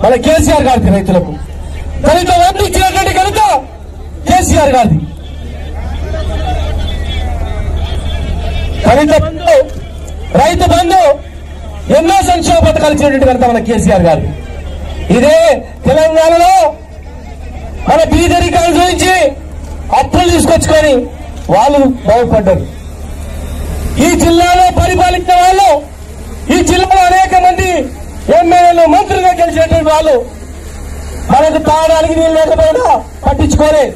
మన కేసీఆర్ గారికి రైతులకు దళిత బంధు ఇచ్చినటువంటి కనుక కేసీఆర్ గారిది దళిత బంధు రైతు బంధు ఎన్నో సంక్షేమ పథకాలు ఇచ్చినటువంటి కనుక మన కేసీఆర్ గారు ఇదే తెలంగాణలో మన బీదరికాలు చూపించి అప్పులు తీసుకొచ్చుకొని వాళ్ళు బాగుపడ్డారు ఈ జిల్లాలో పరిపాలించిన వాళ్ళు ఈ జిల్లాలో అనేక మంది ఎమ్మెల్యేలు మంత్రులుగా గెలిచినటువంటి వాళ్ళు మనకు తాగడానికి నీళ్ళు లేకపోయినా పట్టించుకోలే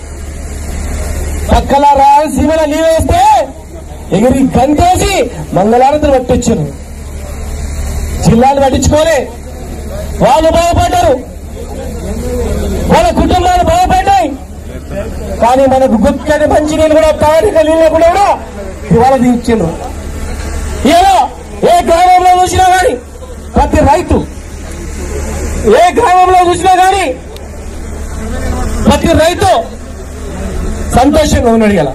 పక్కల రాయలసీమలో నీళ్ళు వస్తే ఎగిరి గంటేసి మంగళారతులు పట్టించారు జిల్లాలు పట్టించుకోలే వాళ్ళు బాగుపడ్డారు వాళ్ళ కుటుంబాలు బాగుపడ్డాయి కానీ మనకు గుక్కని మంచి నీళ్ళు కూడా తాగడానికి నీళ్ళు కూడా కూడా ఇవాళ దించిండ్రు ఇలా ఏ గ్రామంలో చూసినా గాని ప్రతి రైతు ఏ గ్రామంలో చూసినా గాని ప్రతి రైతు సంతోషంగా ఉన్నాడు ఇలా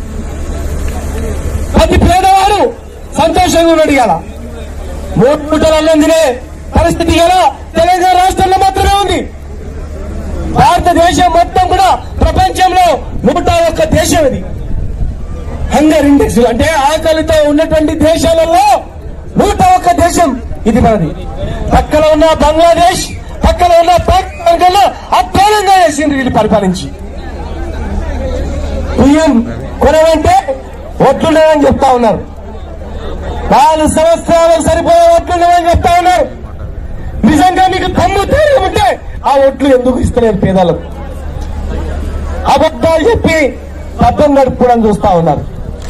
ప్రతి పేదవాడు సంతోషంగా ఉన్నాడు ఇలా మూడు పూటలు అన్నం తినే పరిస్థితి ఇలా తెలంగాణ రాష్ట్రంలో మాత్రమే ఉంది భారతదేశం మొత్తం కూడా ప్రపంచంలో నూట ఒక్క దేశం ఇది హంగర్ ఇండెక్స్ అంటే ఆకలితో ఉన్నటువంటి దేశాలలో నూట ఒక్క దేశం ఇది మనది పక్కన ఉన్న బంగ్లాదేశ్ పక్కన ఉన్న పాకిస్తాన్ కన్నా అద్భుతంగా చేసింది వీళ్ళు పరిపాలించి బియ్యం కొనమంటే ఒట్లుండవని చెప్తా ఉన్నారు నాలుగు సంవత్సరాలకు సరిపోయే ఒట్లుండవని చెప్తా ఉన్నారు నిజంగా మీకు తమ్ము ధైర్యం ఉంటే ఆ ఒట్లు ఎందుకు ఇస్తలేరు పేదలకు అబద్ధాలు చెప్పి పబ్బం గడుపుకోవడం చూస్తా ఉన్నారు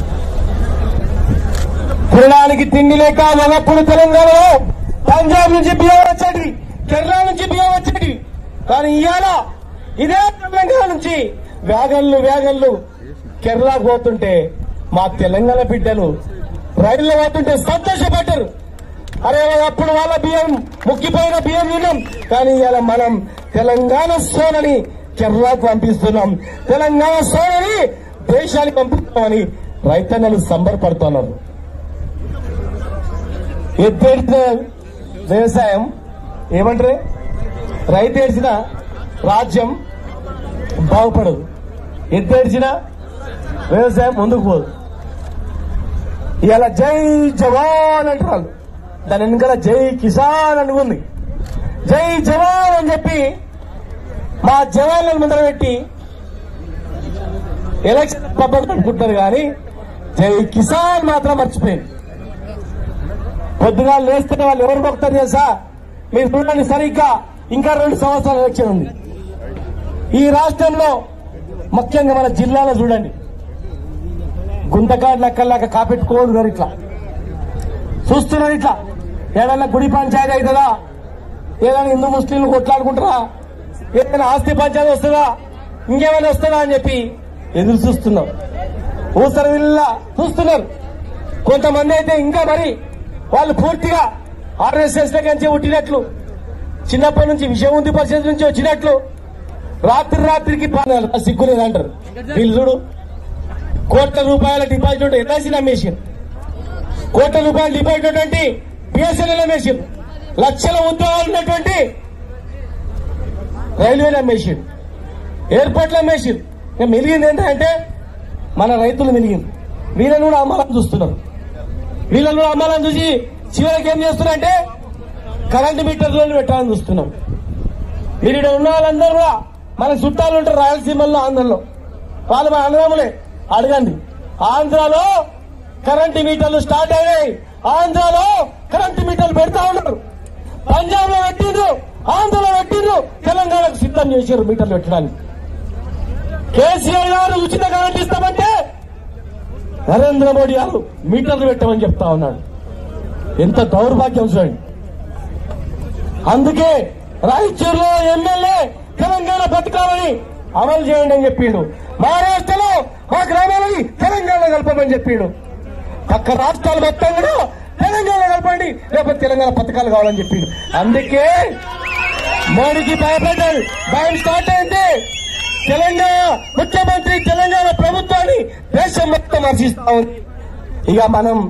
తినడానికి తిండి లేక ఒకప్పుడు తెలంగాణలో పంజాబ్ నుంచి బియ్యం వచ్చేటి కేరళ నుంచి బియ్యం వచ్చేటి కానీ ఇవాళ ఇదే తెలంగాణ నుంచి వ్యాగన్లు వ్యాగన్లు కేరళ పోతుంటే మా తెలంగాణ బిడ్డలు రైల్లో పోతుంటే సంతోషపడ్డారు అరే అప్పుడు వాళ్ళ బియ్యం ముక్కిపోయిన బియ్యం తిన్నాం కానీ ఇవాళ మనం తెలంగాణ సోనని కేరళకు పంపిస్తున్నాం తెలంగాణ సోనని దేశానికి పంపిస్తున్నామని రైతన్నలు సంబరపడుతున్నారు ఎత్తేడిన వ్యవసాయం ఏమంటారు రైతు ఏడ్చిన రాజ్యం బాగుపడదు ఎత్తేడ్చిన వ్యవసాయం ముందుకు పోదు ఇలా జై జవాన్ అంటారు దాని వెనకాల జై కిసాన్ అని ఉంది జై జవాన్ అని చెప్పి మా జవాన్లను ముందర పెట్టి ఎలక్షన్ పబ్బం అనుకుంటారు కానీ జై కిసాన్ మాత్రం మర్చిపోయింది పొద్దుగా లేస్తే వాళ్ళు ఎవరు మొక్కుతారు తెలుసా మీరు చూడండి సరిగ్గా ఇంకా రెండు సంవత్సరాల ఎలక్షన్ ఉంది ఈ రాష్ట్రంలో ముఖ్యంగా మన జిల్లాలో చూడండి గుంతకాడు లెక్కల్లాగా కాపెట్టుకోడు గారు ఇట్లా చూస్తున్నారు ఇట్లా ఏదైనా గుడి పంచాయతీ అవుతుందా ఏదైనా హిందూ ముస్లింలు కొట్లాడుకుంటారా ఏదైనా ఆస్తి పంచాయతీ వస్తుందా ఇంకేమైనా వస్తుందా అని చెప్పి ఎదురు చూస్తున్నాం ఊసరి విల్ల చూస్తున్నారు కొంతమంది అయితే ఇంకా మరి వాళ్ళు పూర్తిగా ఆర్ఎస్ఎస్ నుంచి పుట్టినట్లు చిన్నప్పటి నుంచి విషయం ఉంది పరిస్థితి నుంచి వచ్చినట్లు రాత్రి రాత్రికి పానాలు సిగ్గులేదు అంటారు వీళ్ళు చూడు కోట్ల రూపాయల డిపాజిట్ ఎల్ఐసి నమ్మేసారు కోట్ల రూపాయల డిపాజిట్ ఉన్నటువంటి బిఎస్ఎన్ఎల్ అమ్మేసారు లక్షల ఉద్యోగాలు ఉన్నటువంటి రైల్వేలు అమ్మేసారు ఎయిర్పోర్ట్లు అమ్మేసారు ఇక మిలిగింది ఏంటంటే మన రైతులు మిలిగింది వీళ్ళని కూడా అమ్మాలని చూస్తున్నారు వీళ్ళని కూడా అమ్మాలని చూసి చివరికి ఏం చేస్తున్నారంటే కరెంటు మీటర్లను పెట్టాలని చూస్తున్నాం మీరు ఇక్కడ ఉన్న వాళ్ళందరూ కూడా మన చుట్టాలు ఉంటారు రాయలసీమల్లో ఆంధ్రలో వాళ్ళు మన అన్నదమ్ములే అడగండి ఆంధ్రాలో కరెంటు మీటర్లు స్టార్ట్ అయినాయి ఆంధ్రాలో కరెంటు మీటర్లు పెడతా ఉన్నారు పంజాబ్ లో పెట్టిండ్రు ఆంధ్రలో పెట్టిండ్రు తెలంగాణకు సిద్ధం చేశారు మీటర్లు పెట్టడానికి కేసీఆర్ గారు ఉచిత కరెంట్ ఇస్తామంటే నరేంద్ర మోడీ గారు మీటర్లు పెట్టమని చెప్తా ఉన్నాడు ఎంత దౌర్భాగ్యం చూడండి అందుకే రాయచూరులో ఎమ్మెల్యే తెలంగాణ బతకాలని అమలు చేయండి అని చెప్పిండు మహారాష్ట్రలో మా గ్రామాలని తెలంగాణ కలపమని చెప్పిండు పక్క రాష్ట్రాలు మొత్తం కూడా తెలంగాణ కలపండి లేకపోతే తెలంగాణ పథకాలు కావాలని చెప్పిండు అందుకే మోడీకి భయపడ్డాడు భయం స్టార్ట్ అయింది తెలంగాణ ముఖ్యమంత్రి తెలంగాణ ప్రభుత్వాన్ని దేశం మొత్తం హర్షిస్తా ఉంది ఇక మనం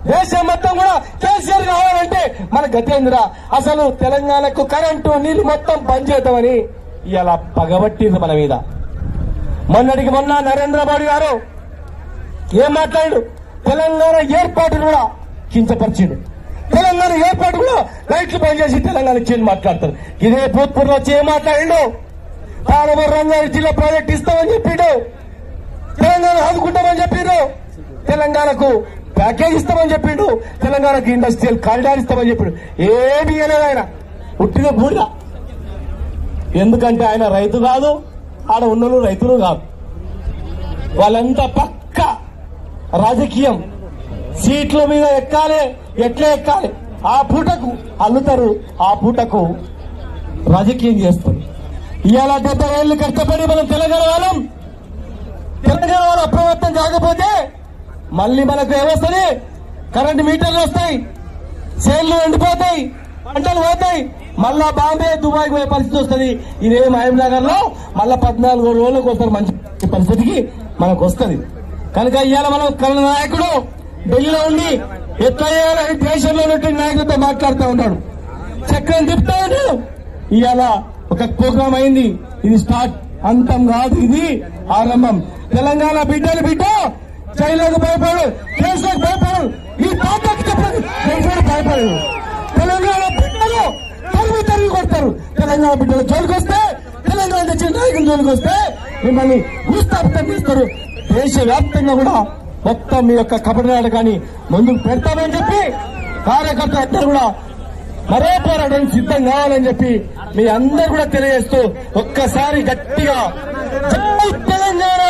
దేశం మొత్తం కూడా కేసీఆర్ కావాలంటే మన గతేంద్ర అసలు తెలంగాణకు కరెంటు నీళ్లు మొత్తం బంద్ చేద్దామని ఇలా పగబట్టింది మన మీద మొన్నటికి మొన్న నరేంద్ర మోడీ గారు ఏం మాట్లాడు తెలంగాణ ఏర్పాటును కూడా కించపరిచిండు తెలంగాణ ఏర్పాటు కూడా రైట్లు బంద్ చేసి తెలంగాణ ఇచ్చింది మాట్లాడతారు ఇదే భూత్పూర్లో వచ్చి ఏం మాట్లాడిండు పాలమూరు రంగారెడ్డి జిల్లా ప్రాజెక్ట్ ఇస్తామని చెప్పిండు తెలంగాణ ఆదుకుంటామని చెప్పిండు తెలంగాణకు ప్యాకేజ్ ఇస్తామని చెప్పిండు తెలంగాణకు ఇండస్ట్రియల్ కారిడార్ ఇస్తామని చెప్పిండు ఏమీ ఇవ్వలేదు ఆయన ఉట్టిగా బూడిద ఎందుకంటే ఆయన రైతు కాదు ఆడ ఉన్నలు రైతులు కాదు వాళ్ళంతా పక్క రాజకీయం సీట్ల మీద ఎక్కాలి ఎట్లా ఎక్కాలి ఆ పూటకు అల్లుతారు ఆ పూటకు రాజకీయం చేస్తారు ఇవాళ డెబ్బై ఏళ్ళు కష్టపడి మనం తెలంగాణ వాళ్ళం తెలంగాణ వాళ్ళు అప్రమత్తం కాకపోతే మళ్ళీ మనకు ఏమొస్తుంది కరెంట్ మీటర్లు వస్తాయి సేళ్లు ఎండిపోతాయి పంటలు పోతాయి మళ్ళా బాంబే దుబాయ్ పోయే పరిస్థితి వస్తుంది ఇదే మహబూబ్ నగర్ లో మళ్ళా పద్నాలుగు రోజులకు వస్తారు మంచి పరిస్థితికి మనకు వస్తుంది కనుక ఇవాళ మనం కన్న నాయకుడు ఢిల్లీలో ఉండి ఎట్లా చేయాలని దేశంలో ఉన్నటువంటి నాయకులతో మాట్లాడుతూ ఉన్నాడు చక్రం తిప్పుతా ఉన్నాడు ఇవాళ ఒక ప్రోగ్రామ్ అయింది ఇది స్టార్ట్ అంతం కాదు ఇది ఆరంభం తెలంగాణ బిడ్డలు బిడ్డ చైనాకు భయపడు కేసులకు భయపడు ఈ పాటకు చెప్పండి ఎవరు భయపడరు తెలంగాణ బిడ్డలు తరిమి తరిమి కొడతారు తెలంగాణ బిడ్డలు జోలికి వస్తే తెలంగాణ తెచ్చిన నాయకులు జోలికి వస్తే మిమ్మల్ని భూస్థాపితం చేస్తారు దేశవ్యాప్తంగా కూడా మొత్తం మీ యొక్క కబడ్డీ నాటకాన్ని ముందుకు పెడతామని చెప్పి కార్యకర్తలు అందరూ కూడా మరో పోరాటం సిద్ధం కావాలని చెప్పి మీ అందరు కూడా తెలియజేస్తూ ఒక్కసారి గట్టిగా జై తెలంగాణ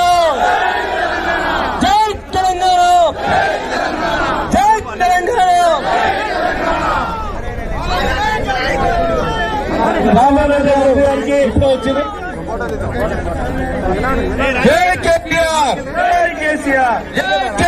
జై తెలంగాణ జై తెలంగాణ రామారావు గారికి ఇప్పుడు వచ్చింది జై కేసీఆర్ కేసీఆర్ జై